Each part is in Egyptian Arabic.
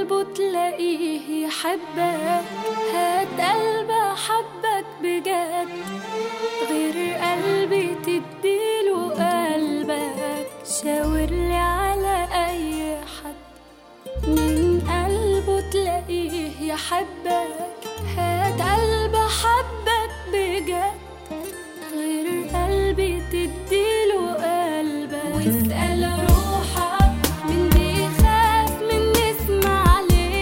قلبه تلاقيه يحبك هات قلب حبك بجد غير قلبي تديله قلبك شاورلي على أي حد من قلبه تلاقيه يحبك هات قلب حبك بجد غير قلبي تديله قلبك واسأل روحك من بيخاف من نسمع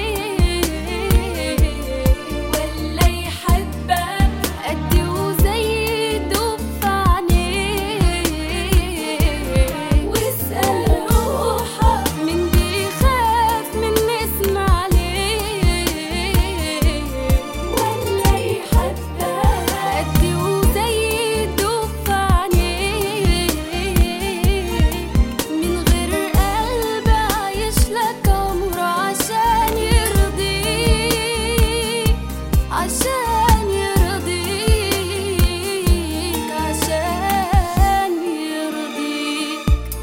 عليه ولا يحبك قدي وزي يدوب في عينيه واسأل روحك من بيخاف من نسمع عليه ولا يحبك قدي وزي يدوب في عينيه من غير قلب عايش لك عمره عشان يرضيك عشان يرضيك عشان يرضيك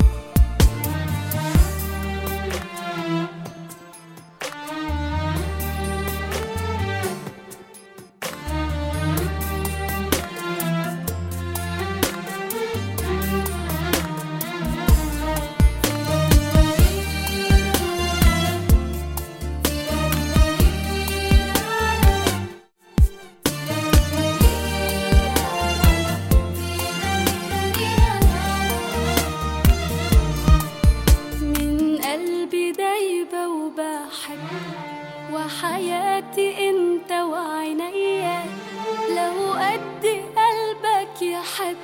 من قلبي دايبة وبحب وحياتي انت وعينيا لو قد قلبك يحب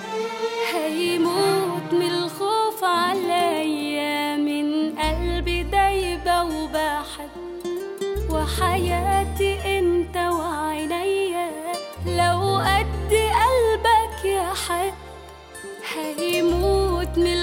هيموت من الخوف عليا من قلبي دايبة وبحب وحياتي انت وعينيا لو قد قلبك يحب هيموت من